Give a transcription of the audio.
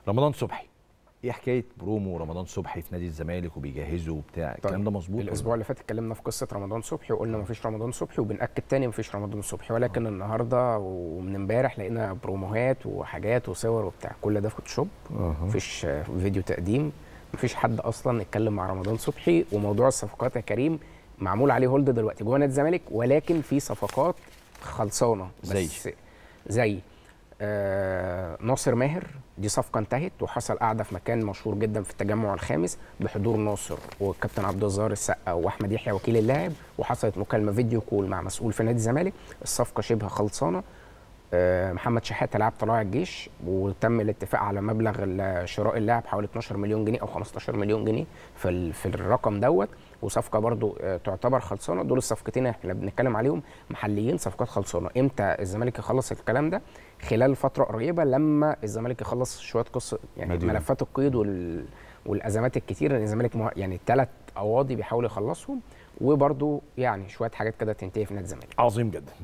رمضان صبحي ايه حكايه برومو رمضان صبحي في نادي الزمالك وبيجهزوا وبتاع الكلام ده مظبوط ولا الاسبوع اللي فات اتكلمنا في قصه رمضان صبحي وقلنا مفيش رمضان صبحي وبناكد تاني مفيش رمضان صبحي ولكن النهارده ومن امبارح لقينا بروموهات وحاجات وصور وبتاع كل ده فوتوشوب مفيش آه، فيديو تقديم مفيش حد اصلا اتكلم مع رمضان صبحي وموضوع الصفقات يا كريم معمول عليه هولد دلوقتي جوه نادي الزمالك ولكن في صفقات خلصانه بس زي؟ زي آه ناصر ماهر دي صفقه انتهت وحصل قعده في مكان مشهور جدا في التجمع الخامس بحضور ناصر والكابتن عبد الظاهر السقا واحمد يحيى وكيل اللاعب وحصلت مكالمه فيديو كول مع مسؤول في نادي الزمالك الصفقه شبه خلصانه آه، محمد شحاته لاعب طلائع الجيش وتم الاتفاق على مبلغ ال- شراء اللاعب حوالي 12 مليون جنيه او 15 مليون جنيه في ال- في الرقم دوت وصفقه برضو آه، تعتبر خلصانه دول الصفقتين احنا بنتكلم عليهم محليين صفقات خلصانه امتى الزمالك يخلص الكلام ده خلال فتره قريبه لما الزمالك يخلص شويه قصه يعني مديون. ملفات القيد وال والازمات الكتيره ان الزمالك مه- يعني ثلاث قواضي بيحاول يخلصهم وبرضو يعني شويه حاجات كده تنتهي في نادي الزمالك عظيم جدا